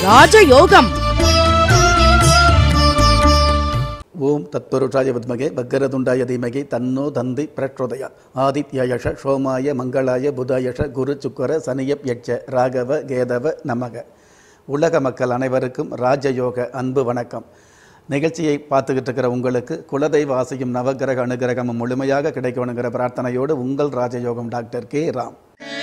ராஜயோகம் ஓம் தத்புருஷாய வித்மகே பக்கரதுண்டாய தீமகி தன்னோ தந்தி பிரச்சோதயா ஆதித்யயஷ சோமாய மங்களாய புதாயஷ குரு சுக்கர சனியப் யட்ச ராகவ கேதவ நமக உலக மக்கள் அனைவருக்கும் ராஜயோக அன்பு வணக்கம் நிகழ்ச்சியை பார்த்துக்கிட்டு இருக்கிற உங்களுக்கு குலதெய்வ ஆசையும் நவகிரக அனுகிரகமும் முழுமையாக கிடைக்கணுங்கிற பிரார்த்தனையோடு உங்கள் ராஜயோகம் டாக்டர் கே ராம்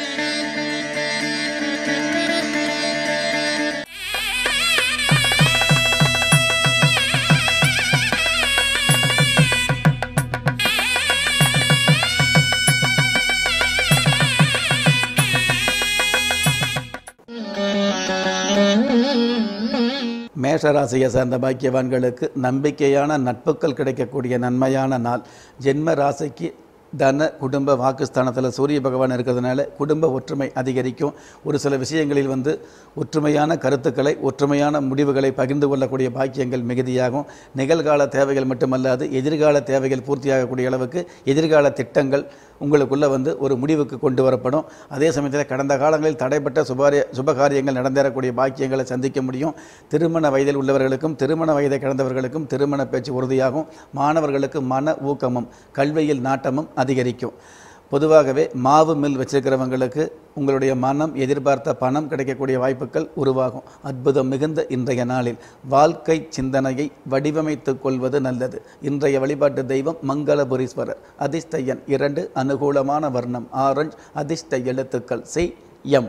மேஷராசியை சார்ந்த பாக்கியவான்களுக்கு நம்பிக்கையான நட்புகள் கிடைக்கக்கூடிய நன்மையான நாள் ஜென்ம ராசிக்கு தன குடும்ப வாக்குஸ்தானத்தில் சூரிய பகவான் இருக்கிறதுனால குடும்ப ஒற்றுமை அதிகரிக்கும் ஒரு சில விஷயங்களில் வந்து ஒற்றுமையான கருத்துக்களை ஒற்றுமையான முடிவுகளை பகிர்ந்து கொள்ளக்கூடிய பாக்கியங்கள் மிகுதியாகும் நிகழ்கால தேவைகள் மட்டுமல்லாது எதிர்கால தேவைகள் பூர்த்தியாகக்கூடிய அளவுக்கு எதிர்கால திட்டங்கள் உங்களுக்குள்ள வந்து ஒரு முடிவுக்கு கொண்டு வரப்படும் அதே சமயத்தில் கடந்த காலங்களில் தடைப்பட்ட சுபாரிய சுபகாரியங்கள் நடந்தேறக்கூடிய பாக்கியங்களை சந்திக்க முடியும் திருமண வயதில் உள்ளவர்களுக்கும் திருமண வயதை கடந்தவர்களுக்கும் திருமண பேச்சு உறுதியாகும் மாணவர்களுக்கு மன ஊக்கமும் கல்வியில் நாட்டமும் அதிகரிக்கும் பொதுவாகவே மாவு மில் வச்சிருக்கிறவங்களுக்கு உங்களுடைய மனம் எதிர்பார்த்த பணம் கிடைக்கக்கூடிய வாய்ப்புகள் உருவாகும் அற்புதம் மிகுந்த இன்றைய நாளில் வாழ்க்கை சிந்தனையை வடிவமைத்துக் கொள்வது நல்லது இன்றைய வழிபாட்டு தெய்வம் மங்களபுரீஸ்வரர் அதிர்ஷ்டயன் இரண்டு அனுகூலமான வர்ணம் ஆரஞ்சு அதிர்ஷ்ட எழுத்துக்கள் சி எம்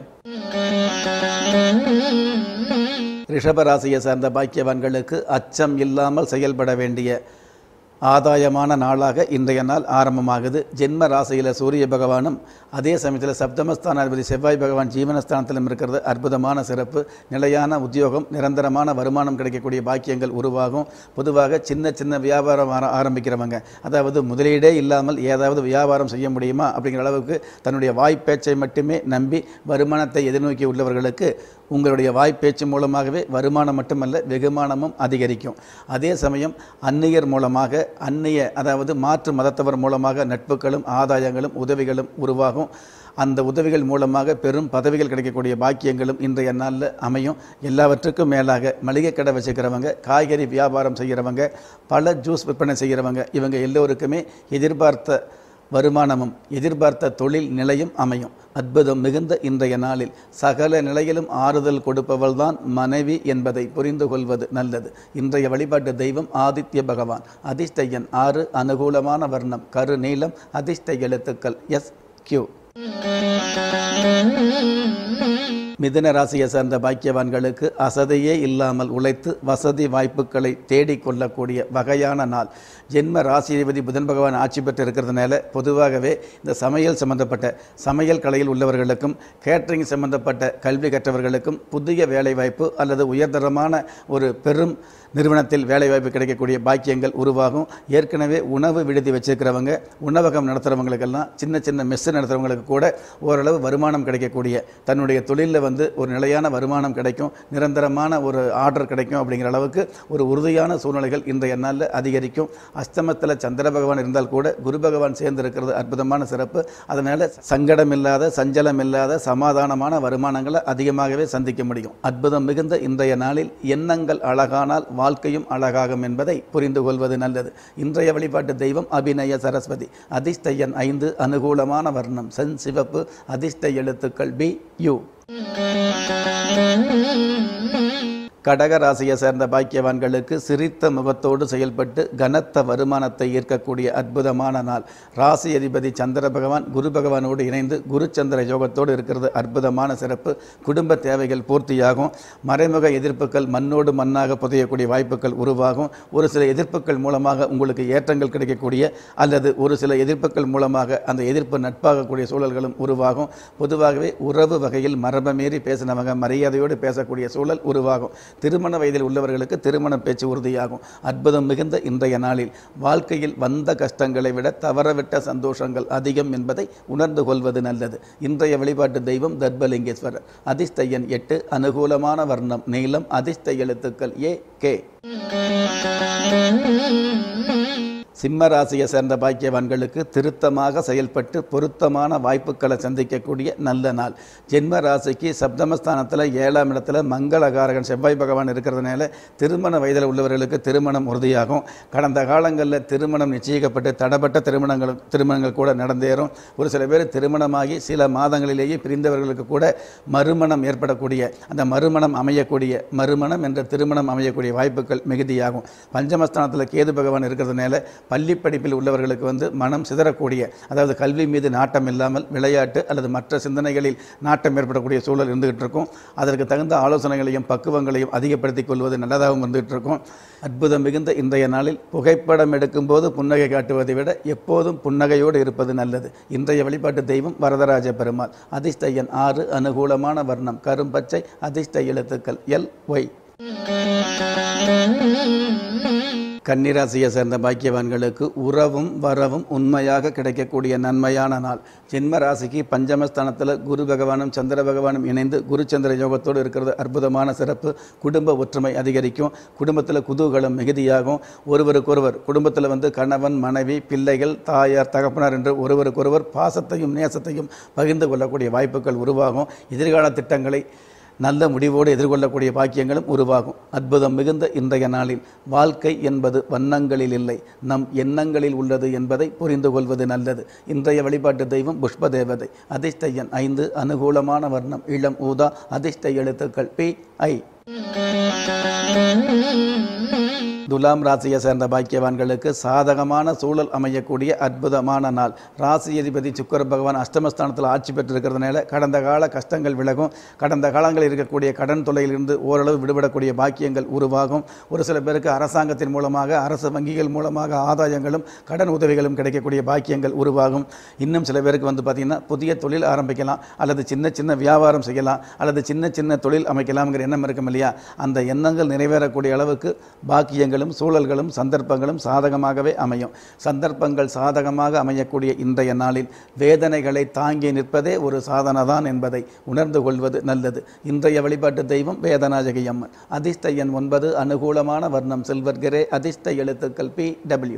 ரிஷபராசியை சார்ந்த பாக்கியவான்களுக்கு அச்சம் இல்லாமல் செயல்பட வேண்டிய ஆதாயமான நாளாக இன்றைய நாள் ஆரம்பமாகுது ஜென்ம ராசியில் சூரிய பகவானும் அதே சமயத்தில் சப்தமஸ்தானாதிபதி செவ்வாய் பகவான் ஜீவனஸ்தானத்திலும் இருக்கிறது அற்புதமான சிறப்பு நிலையான உத்தியோகம் நிரந்தரமான வருமானம் கிடைக்கக்கூடிய பாக்கியங்கள் உருவாகும் பொதுவாக சின்ன சின்ன வியாபாரம் ஆர- ஆரம்பிக்கிறவங்க அதாவது முதலீடே இல்லாமல் ஏதாவது வியாபாரம் செய்ய முடியுமா அப்படிங்கிற அளவுக்கு தன்னுடைய வாய்ப்பேச்சை மட்டுமே நம்பி வருமானத்தை எதிர்நோக்கி உள்ளவர்களுக்கு உங்களுடைய வாய்ப்பேச்சு மூலமாகவே வருமானம் மட்டுமல்ல வெகுமானமும் அதிகரிக்கும் அதே சமயம் அந்நியர் மூலமாக அந்நிய அதாவது மாற்று மதத்தவர் மூலமாக நட்புகளும் ஆதாயங்களும் உதவிகளும் உருவாகும் அந்த உதவிகள் மூலமாக பெரும் பதவிகள் கிடைக்கக்கூடிய பாக்கியங்களும் இன்றைய நாளில் அமையும் எல்லாவற்றுக்கும் மேலாக மளிகை கடை வச்சுக்கிறவங்க காய்கறி வியாபாரம் செய்கிறவங்க பல ஜூஸ் விற்பனை செய்கிறவங்க இவங்க எல்லோருக்குமே எதிர்பார்த்த வருமானமும் எதிர்பார்த்த தொழில் நிலையும் அமையும் அற்புதம் மிகுந்த இன்றைய நாளில் சகல நிலையிலும் ஆறுதல் கொடுப்பவள்தான் மனைவி என்பதை புரிந்து கொள்வது நல்லது இன்றைய வழிபாட்டு தெய்வம் ஆதித்ய பகவான் அதிர்ஷ்ட எண் ஆறு அனுகூலமான வர்ணம் கரு நீளம் அதிர்ஷ்ட எழுத்துக்கள் எஸ் கியூ மிதுன ராசியை சார்ந்த பாக்கியவான்களுக்கு அசதியே இல்லாமல் உழைத்து வசதி வாய்ப்புகளை தேடிக்கொள்ளக்கூடிய வகையான நாள் ஜென்ம ராசிதிபதி புதன் பகவான் ஆட்சி பெற்று இருக்கிறதுனால பொதுவாகவே இந்த சமையல் சம்பந்தப்பட்ட சமையல் கலையில் உள்ளவர்களுக்கும் கேட்டரிங் சம்பந்தப்பட்ட கல்வி கற்றவர்களுக்கும் புதிய வேலைவாய்ப்பு அல்லது உயர்தரமான ஒரு பெரும் நிறுவனத்தில் வேலைவாய்ப்பு கிடைக்கக்கூடிய பாக்கியங்கள் உருவாகும் ஏற்கனவே உணவு விடுதி வச்சிருக்கிறவங்க உணவகம் நடத்துகிறவங்களுக்கெல்லாம் சின்ன சின்ன மெஸ்ஸு நடத்துகிறவங்களுக்கு கூட ஓரளவு வருமானம் கிடைக்கக்கூடிய தன்னுடைய தொழிலில் வந்து ஒரு நிலையான வருமானம் கிடைக்கும் நிரந்தரமான ஒரு ஆர்டர் கிடைக்கும் அப்படிங்கிற அளவுக்கு ஒரு உறுதியான சூழ்நிலைகள் இன்றைய நாளில் அதிகரிக்கும் அஸ்தமத்தில் சந்திர பகவான் இருந்தால் கூட குரு பகவான் சேர்ந்து இருக்கிறது அற்புதமான சிறப்பு அதனால் சங்கடம் இல்லாத சஞ்சலம் இல்லாத சமாதானமான வருமானங்களை அதிகமாகவே சந்திக்க முடியும் அற்புதம் மிகுந்த இன்றைய நாளில் எண்ணங்கள் அழகானால் வாழ்க்கையும் அழகாகும் என்பதை புரிந்து கொள்வது நல்லது இன்றைய வழிபாட்டு தெய்வம் அபிநய சரஸ்வதி அதிர்ஷ்ட எண் ஐந்து அனுகூலமான வர்ணம் சென் சிவப்பு அதிர்ஷ்ட எழுத்துக்கள் பி யு கடக ராசியை சேர்ந்த பாக்கியவான்களுக்கு சிரித்த முகத்தோடு செயல்பட்டு கனத்த வருமானத்தை ஈர்க்கக்கூடிய அற்புதமான நாள் ராசி அதிபதி சந்திர பகவான் குரு பகவானோடு இணைந்து குரு சந்திர யோகத்தோடு இருக்கிறது அற்புதமான சிறப்பு குடும்ப தேவைகள் பூர்த்தியாகும் மறைமுக எதிர்ப்புகள் மண்ணோடு மண்ணாக புதையக்கூடிய வாய்ப்புகள் உருவாகும் ஒரு சில எதிர்ப்புகள் மூலமாக உங்களுக்கு ஏற்றங்கள் கிடைக்கக்கூடிய அல்லது ஒரு சில எதிர்ப்புகள் மூலமாக அந்த எதிர்ப்பு நட்பாகக்கூடிய சூழல்களும் உருவாகும் பொதுவாகவே உறவு வகையில் மரபை மீறி பேசினவங்க மரியாதையோடு பேசக்கூடிய சூழல் உருவாகும் திருமண வயதில் உள்ளவர்களுக்கு திருமண பேச்சு உறுதியாகும் அற்புதம் மிகுந்த இன்றைய நாளில் வாழ்க்கையில் வந்த கஷ்டங்களை விட தவறவிட்ட சந்தோஷங்கள் அதிகம் என்பதை உணர்ந்து கொள்வது நல்லது இன்றைய வழிபாட்டு தெய்வம் தர்பலிங்கேஸ்வரர் அதிர்ஷ்ட எண் எட்டு அனுகூலமான வர்ணம் நீளம் அதிர்ஷ்ட எழுத்துக்கள் ஏ கே சிம்ம ராசியை சேர்ந்த பாக்கியவான்களுக்கு திருத்தமாக செயல்பட்டு பொருத்தமான வாய்ப்புகளை சந்திக்கக்கூடிய நல்ல நாள் ஜென்ம ராசிக்கு சப்தமஸ்தானத்தில் ஏழாம் இடத்துல மங்களகாரகன் செவ்வாய் பகவான் இருக்கிறதுனால திருமண வயதில் உள்ளவர்களுக்கு திருமணம் உறுதியாகும் கடந்த காலங்களில் திருமணம் நிச்சயிக்கப்பட்டு தடப்பட்ட திருமணங்கள் திருமணங்கள் கூட நடந்தேறும் ஒரு சில பேர் திருமணமாகி சில மாதங்களிலேயே பிரிந்தவர்களுக்கு கூட மறுமணம் ஏற்படக்கூடிய அந்த மறுமணம் அமையக்கூடிய மறுமணம் என்ற திருமணம் அமையக்கூடிய வாய்ப்புகள் மிகுதியாகும் பஞ்சமஸ்தானத்தில் கேது பகவான் இருக்கிறதுனால பள்ளி படிப்பில் உள்ளவர்களுக்கு வந்து மனம் சிதறக்கூடிய அதாவது கல்வி மீது நாட்டம் இல்லாமல் விளையாட்டு அல்லது மற்ற சிந்தனைகளில் நாட்டம் ஏற்படக்கூடிய சூழல் இருந்துகிட்டு இருக்கும் அதற்கு தகுந்த ஆலோசனைகளையும் பக்குவங்களையும் அதிகப்படுத்திக் கொள்வது நல்லதாகவும் இருந்துகிட்டு இருக்கும் அற்புதம் மிகுந்த இன்றைய நாளில் புகைப்படம் எடுக்கும்போது புன்னகை காட்டுவதை விட எப்போதும் புன்னகையோடு இருப்பது நல்லது இன்றைய வழிபாட்டு தெய்வம் வரதராஜ பெருமாள் அதிர்ஷ்ட எண் ஆறு அனுகூலமான வர்ணம் கரும்பச்சை அதிர்ஷ்ட எழுத்துக்கள் எல் ஒய் கன்னிராசியை சேர்ந்த பாக்கியவான்களுக்கு உறவும் வரவும் உண்மையாக கிடைக்கக்கூடிய நன்மையான நாள் ஜென்ம ராசிக்கு பஞ்சமஸ்தானத்தில் குரு பகவானும் சந்திர பகவானும் இணைந்து குருச்சந்திர யோகத்தோடு இருக்கிறது அற்புதமான சிறப்பு குடும்ப ஒற்றுமை அதிகரிக்கும் குடும்பத்தில் குதூகலம் மிகுதியாகும் ஒருவருக்கொருவர் குடும்பத்தில் வந்து கணவன் மனைவி பிள்ளைகள் தாயார் தகப்பனார் என்று ஒருவருக்கொருவர் பாசத்தையும் நேசத்தையும் பகிர்ந்து கொள்ளக்கூடிய வாய்ப்புகள் உருவாகும் எதிர்கால திட்டங்களை நல்ல முடிவோடு எதிர்கொள்ளக்கூடிய பாக்கியங்களும் உருவாகும் அற்புதம் மிகுந்த இன்றைய நாளில் வாழ்க்கை என்பது வண்ணங்களில் இல்லை நம் எண்ணங்களில் உள்ளது என்பதை புரிந்து கொள்வது நல்லது இன்றைய வழிபாட்டு தெய்வம் புஷ்ப தேவதை அதிர்ஷ்ட எண் ஐந்து அனுகூலமான வர்ணம் இளம் ஊதா அதிர்ஷ்ட எழுத்துக்கள் பி ஐ துலாம் ராசியை சேர்ந்த பாக்கியவான்களுக்கு சாதகமான சூழல் அமையக்கூடிய அற்புதமான நாள் ராசி அதிபதி சுக்கர பகவான் அஷ்டமஸ்தானத்தில் ஆட்சி பெற்றிருக்கிறதுனால கடந்த கால கஷ்டங்கள் விலகும் கடந்த காலங்களில் இருக்கக்கூடிய கடன் தொல்லையிலிருந்து ஓரளவு விடுபடக்கூடிய பாக்கியங்கள் உருவாகும் ஒரு சில பேருக்கு அரசாங்கத்தின் மூலமாக அரசு வங்கிகள் மூலமாக ஆதாயங்களும் கடன் உதவிகளும் கிடைக்கக்கூடிய பாக்கியங்கள் உருவாகும் இன்னும் சில பேருக்கு வந்து பார்த்திங்கன்னா புதிய தொழில் ஆரம்பிக்கலாம் அல்லது சின்ன சின்ன வியாபாரம் செய்யலாம் அல்லது சின்ன சின்ன தொழில் அமைக்கலாம்ங்கிற எண்ணம் இருக்கும் இல்லையா அந்த எண்ணங்கள் நிறைவேறக்கூடிய அளவுக்கு பாக்கியங்களும் சூழல்களும் சந்தர்ப்பங்களும் சாதகமாகவே அமையும் சந்தர்ப்பங்கள் சாதகமாக அமையக்கூடிய இன்றைய நாளில் வேதனைகளை தாங்கி நிற்பதே ஒரு சாதனை தான் என்பதை உணர்ந்து கொள்வது நல்லது இன்றைய வழிபாட்டு தெய்வம் வேதனாஜகி அம்மன் அதிர்ஷ்ட எண் ஒன்பது அனுகூலமான வர்ணம் சில்வர்கரே அதிர்ஷ்ட எழுத்துக்கள் பி டபிள்யூ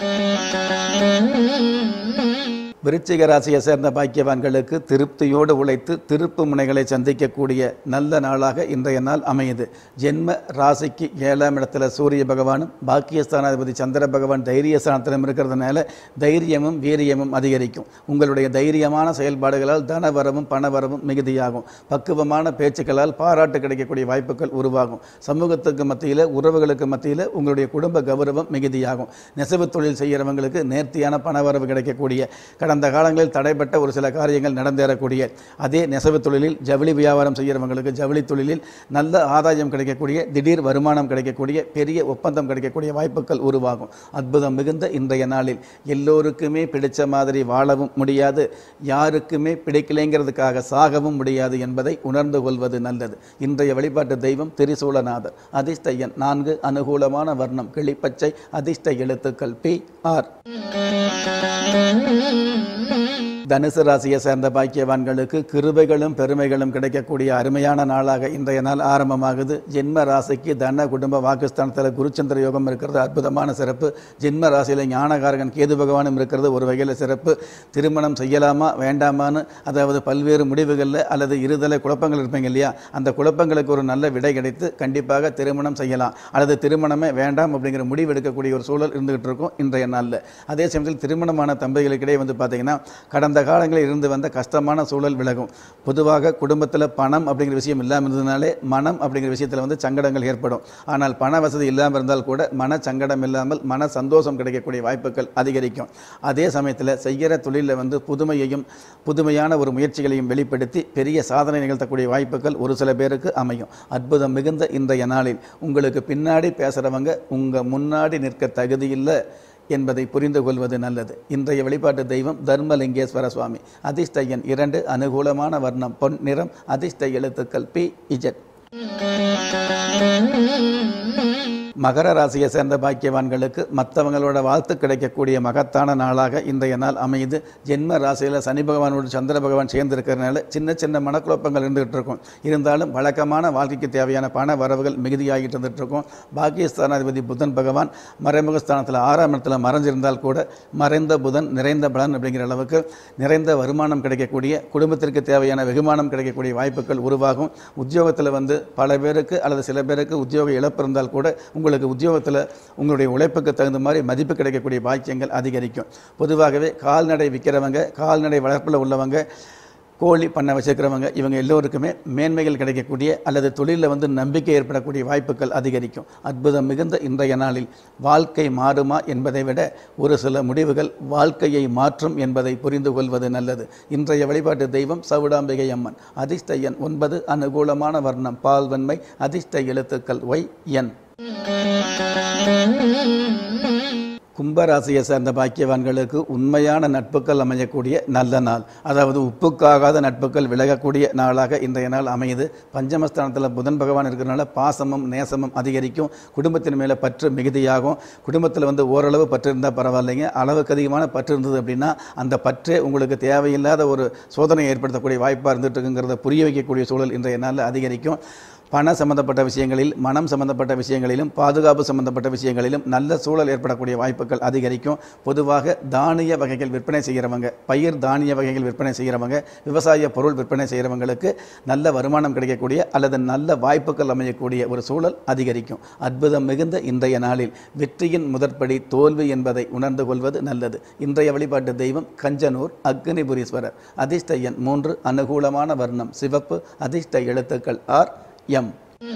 விருச்சிக ராசியை சேர்ந்த பாக்கியவான்களுக்கு திருப்தியோடு உழைத்து திருப்பு முனைகளை சந்திக்கக்கூடிய நல்ல நாளாக இன்றைய நாள் அமையுது ஜென்ம ராசிக்கு ஏழாம் இடத்துல சூரிய பகவானும் பாக்கியஸ்தானாதிபதி சந்திர பகவான் தைரியஸ்தானத்திலும் இருக்கிறதுனால தைரியமும் வீரியமும் அதிகரிக்கும் உங்களுடைய தைரியமான செயல்பாடுகளால் தனவரவும் பணவரவும் மிகுதியாகும் பக்குவமான பேச்சுக்களால் பாராட்டு கிடைக்கக்கூடிய வாய்ப்புகள் உருவாகும் சமூகத்துக்கு மத்தியில் உறவுகளுக்கு மத்தியில் உங்களுடைய குடும்ப கௌரவம் மிகுதியாகும் நெசவு தொழில் செய்கிறவங்களுக்கு நேர்த்தியான பணவரவு கிடைக்கக்கூடிய கடந்த காலங்களில் தடைப்பட்ட ஒரு சில காரியங்கள் நடந்தேறக்கூடிய அதே நெசவு தொழிலில் ஜவுளி வியாபாரம் செய்கிறவங்களுக்கு ஜவுளி தொழிலில் நல்ல ஆதாயம் கிடைக்கக்கூடிய திடீர் வருமானம் கிடைக்கக்கூடிய பெரிய ஒப்பந்தம் கிடைக்கக்கூடிய வாய்ப்புகள் உருவாகும் அற்புதம் மிகுந்த இன்றைய நாளில் எல்லோருக்குமே பிடிச்ச மாதிரி வாழவும் முடியாது யாருக்குமே பிடிக்கலைங்கிறதுக்காக சாகவும் முடியாது என்பதை உணர்ந்து கொள்வது நல்லது இன்றைய வழிபாட்டு தெய்வம் திரிசூலநாதர் அதிர்ஷ்ட எண் நான்கு அனுகூலமான வர்ணம் கிளிப்பச்சை அதிர்ஷ்ட எழுத்துக்கள் பி ஆர் தனுசு ராசியை சேர்ந்த பாக்கியவான்களுக்கு கிருபைகளும் பெருமைகளும் கிடைக்கக்கூடிய அருமையான நாளாக இன்றைய நாள் ஆரம்பமாகுது ஜென்ம ராசிக்கு தன குடும்ப வாக்குஸ்தானத்தில் குருச்சந்திர யோகம் இருக்கிறது அற்புதமான சிறப்பு ஜென்ம ராசியில் ஞானகாரகன் கேது பகவானும் இருக்கிறது ஒரு வகையில் சிறப்பு திருமணம் செய்யலாமா வேண்டாமான்னு அதாவது பல்வேறு முடிவுகளில் அல்லது இருதலை குழப்பங்கள் இருப்பீங்க இல்லையா அந்த குழப்பங்களுக்கு ஒரு நல்ல விடை கிடைத்து கண்டிப்பாக திருமணம் செய்யலாம் அல்லது திருமணமே வேண்டாம் அப்படிங்கிற முடிவு எடுக்கக்கூடிய ஒரு சூழல் இருந்துகிட்டு இருக்கும் இன்றைய நாளில் அதே சமயத்தில் திருமணமான தம்பதிகளுக்கிடையே வந்து பார்த்தீங்கன்னா கடந்த காலங்களில் இருந்து வந்த கஷ்டமான சூழல் விலகும் பொதுவாக குடும்பத்தில் பணம் அப்படிங்கிற விஷயம் இல்லாமல் இருந்ததுனாலே மனம் அப்படிங்கிற விஷயத்தில் வந்து சங்கடங்கள் ஏற்படும் ஆனால் பண வசதி இல்லாமல் இருந்தால் கூட மன சங்கடம் இல்லாமல் மன சந்தோஷம் கிடைக்கக்கூடிய வாய்ப்புகள் அதிகரிக்கும் அதே சமயத்தில் செய்கிற தொழிலில் வந்து புதுமையையும் புதுமையான ஒரு முயற்சிகளையும் வெளிப்படுத்தி பெரிய சாதனை நிகழ்த்தக்கூடிய வாய்ப்புகள் ஒரு சில பேருக்கு அமையும் அற்புதம் மிகுந்த இன்றைய நாளில் உங்களுக்கு பின்னாடி பேசுகிறவங்க உங்கள் முன்னாடி நிற்க தகுதியில்லை என்பதை புரிந்து கொள்வது நல்லது இன்றைய வழிபாட்டு தெய்வம் தர்மலிங்கேஸ்வர சுவாமி அதிர்ஷ்ட எண் இரண்டு அனுகூலமான வர்ணம் பொன் நிறம் அதிர்ஷ்ட எழுத்துக்கள் பி இஜட் மகர ராசியை சேர்ந்த பாக்கியவான்களுக்கு மற்றவங்களோட வாழ்த்து கிடைக்கக்கூடிய மகத்தான நாளாக இன்றைய நாள் அமையுது ஜென்ம ராசியில் சனி பகவானோடு சந்திர பகவான் சேர்ந்திருக்கிறதுனால சின்ன சின்ன மனக்குழப்பங்கள் இருந்துகிட்டு இருக்கும் இருந்தாலும் வழக்கமான வாழ்க்கைக்கு தேவையான பண வரவுகள் மிகுதியாகிட்டு இருந்துட்டு இருக்கும் பாக்கியஸ்தானாதிபதி புதன் பகவான் மறைமுக ஸ்தானத்தில் ஆறாம் இடத்துல மறைஞ்சிருந்தால் கூட மறைந்த புதன் நிறைந்த பலன் அப்படிங்கிற அளவுக்கு நிறைந்த வருமானம் கிடைக்கக்கூடிய குடும்பத்திற்கு தேவையான வெகுமானம் கிடைக்கக்கூடிய வாய்ப்புகள் உருவாகும் உத்தியோகத்தில் வந்து பல பேருக்கு அல்லது சில பேருக்கு உத்தியோக இழப்பு இருந்தால் கூட உங்களுக்கு உத்தியோகத்தில் உங்களுடைய உழைப்புக்கு தகுந்த மாதிரி மதிப்பு கிடைக்கக்கூடிய பாக்கியங்கள் அதிகரிக்கும் பொதுவாகவே கால்நடை விற்கிறவங்க கால்நடை வளர்ப்பில் உள்ளவங்க கோழி பண்ண வச்சிருக்கிறவங்க இவங்க எல்லோருக்குமே மேன்மைகள் கிடைக்கக்கூடிய அல்லது தொழிலில் வந்து நம்பிக்கை ஏற்படக்கூடிய வாய்ப்புகள் அதிகரிக்கும் அற்புதம் மிகுந்த இன்றைய நாளில் வாழ்க்கை மாறுமா என்பதை விட ஒரு சில முடிவுகள் வாழ்க்கையை மாற்றும் என்பதை புரிந்து கொள்வது நல்லது இன்றைய வழிபாட்டு தெய்வம் சவுடாம்பிகை அம்மன் அதிர்ஷ்ட எண் ஒன்பது அனுகூலமான வர்ணம் பால்வன்மை அதிர்ஷ்ட எழுத்துக்கள் ஒய் என் கும்பராசியை சேர்ந்த பாக்கியவான்களுக்கு உண்மையான நட்புகள் அமையக்கூடிய நல்ல நாள் அதாவது உப்புக்காகாத நட்புகள் விலகக்கூடிய நாளாக இன்றைய நாள் அமையுது பஞ்சமஸ்தானத்தில் புதன் பகவான் இருக்கிறனால பாசமும் நேசமும் அதிகரிக்கும் குடும்பத்தின் மேலே பற்று மிகுதியாகும் குடும்பத்தில் வந்து ஓரளவு பற்று இருந்தால் பரவாயில்லைங்க அளவுக்கு அதிகமான பற்று இருந்தது அப்படின்னா அந்த பற்றே உங்களுக்கு தேவையில்லாத ஒரு சோதனை ஏற்படுத்தக்கூடிய வாய்ப்பாக இருந்துட்டு இருக்குங்கிறத புரிய வைக்கக்கூடிய சூழல் இன்றைய நாளில் அதிகரிக்கும் பண சம்பந்தப்பட்ட விஷயங்களில் மனம் சம்பந்தப்பட்ட விஷயங்களிலும் பாதுகாப்பு சம்பந்தப்பட்ட விஷயங்களிலும் நல்ல சூழல் ஏற்படக்கூடிய வாய்ப்புகள் அதிகரிக்கும் பொதுவாக தானிய வகைகள் விற்பனை செய்கிறவங்க பயிர் தானிய வகைகள் விற்பனை செய்கிறவங்க விவசாய பொருள் விற்பனை செய்கிறவங்களுக்கு நல்ல வருமானம் கிடைக்கக்கூடிய அல்லது நல்ல வாய்ப்புகள் அமையக்கூடிய ஒரு சூழல் அதிகரிக்கும் அற்புதம் மிகுந்த இன்றைய நாளில் வெற்றியின் முதற்படி தோல்வி என்பதை உணர்ந்து கொள்வது நல்லது இன்றைய வழிபாட்டு தெய்வம் கஞ்சனூர் அக்னிபுரீஸ்வரர் அதிர்ஷ்ட எண் மூன்று அனுகூலமான வர்ணம் சிவப்பு அதிர்ஷ்ட எழுத்துக்கள் ஆர் எம்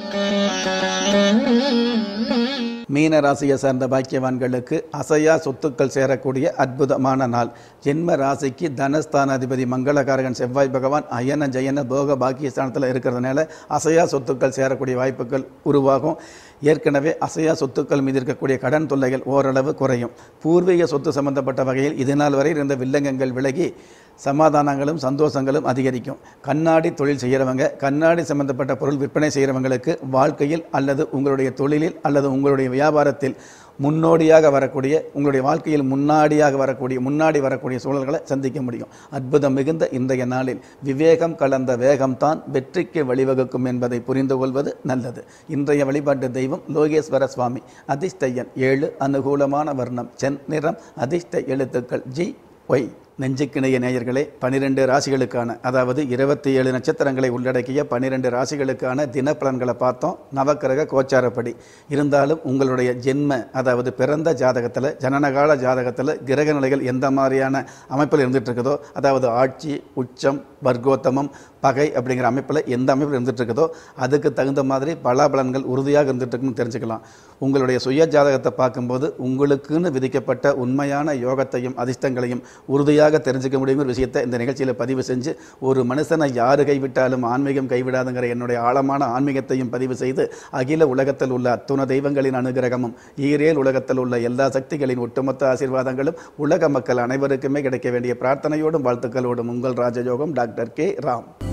மீன ராசியை சார்ந்த பாக்கியவான்களுக்கு அசையா சொத்துக்கள் சேரக்கூடிய அற்புதமான நாள் ஜென்ம ராசிக்கு தனஸ்தானாதிபதி மங்களகாரகன் செவ்வாய் பகவான் அயன ஜயன போக பாக்கியஸ்தானத்தில் இருக்கிறதுனால அசையா சொத்துக்கள் சேரக்கூடிய வாய்ப்புகள் உருவாகும் ஏற்கனவே அசையா சொத்துக்கள் மீது இருக்கக்கூடிய கடன் தொல்லைகள் ஓரளவு குறையும் பூர்வீக சொத்து சம்பந்தப்பட்ட வகையில் இதுநாள் வரை இருந்த வில்லங்கங்கள் விலகி சமாதானங்களும் சந்தோஷங்களும் அதிகரிக்கும் கண்ணாடி தொழில் செய்கிறவங்க கண்ணாடி சம்பந்தப்பட்ட பொருள் விற்பனை செய்கிறவங்களுக்கு வாழ்க்கையில் அல்லது உங்களுடைய தொழிலில் அல்லது உங்களுடைய வியாபாரத்தில் முன்னோடியாக வரக்கூடிய உங்களுடைய வாழ்க்கையில் முன்னாடியாக வரக்கூடிய முன்னாடி வரக்கூடிய சூழல்களை சந்திக்க முடியும் அற்புதம் மிகுந்த இன்றைய நாளில் விவேகம் கலந்த வேகம்தான் வெற்றிக்கு வழிவகுக்கும் என்பதை புரிந்து கொள்வது நல்லது இன்றைய வழிபாட்டு தெய்வம் லோகேஸ்வர சுவாமி அதிர்ஷ்டயன் ஏழு அனுகூலமான வர்ணம் சென் நிறம் அதிர்ஷ்ட எழுத்துக்கள் ஜி ஒய் நெஞ்சுக்கிணைய நேயர்களே பனிரெண்டு ராசிகளுக்கான அதாவது இருபத்தி ஏழு நட்சத்திரங்களை உள்ளடக்கிய பனிரெண்டு ராசிகளுக்கான தினப்பலன்களை பார்த்தோம் நவக்கிரக கோச்சாரப்படி இருந்தாலும் உங்களுடைய ஜென்ம அதாவது பிறந்த ஜாதகத்தில் ஜனனகால ஜாதகத்தில் கிரக நிலைகள் எந்த மாதிரியான அமைப்பில் இருந்துட்டு இருக்குதோ அதாவது ஆட்சி உச்சம் வர்க்கோத்தமம் பகை அப்படிங்கிற அமைப்பில் எந்த அமைப்பில் இருந்துட்டு இருக்குதோ அதுக்கு தகுந்த மாதிரி பலாபலன்கள் உறுதியாக இருந்துட்டு இருக்குன்னு தெரிஞ்சுக்கலாம் உங்களுடைய சுய ஜாதகத்தை பார்க்கும்போது உங்களுக்குன்னு விதிக்கப்பட்ட உண்மையான யோகத்தையும் அதிர்ஷ்டங்களையும் உறுதியாக தெரிஞ்சுக்க முடியுங்கிற விஷயத்தை இந்த நிகழ்ச்சியில் பதிவு செஞ்சு ஒரு மனுஷனை யாரு கைவிட்டாலும் ஆன்மீகம் கைவிடாதுங்கிற என்னுடைய ஆழமான ஆன்மீகத்தையும் பதிவு செய்து அகில உலகத்தில் உள்ள அத்துண தெய்வங்களின் அனுகிரகமும் ஈரேல் உலகத்தில் உள்ள எல்லா சக்திகளின் ஒட்டுமொத்த ஆசீர்வாதங்களும் உலக மக்கள் அனைவருக்குமே கிடைக்க வேண்டிய பிரார்த்தனையோடும் வாழ்த்துக்களோடும் உங்கள் ராஜயோகம் டாக்டர் கே ராம்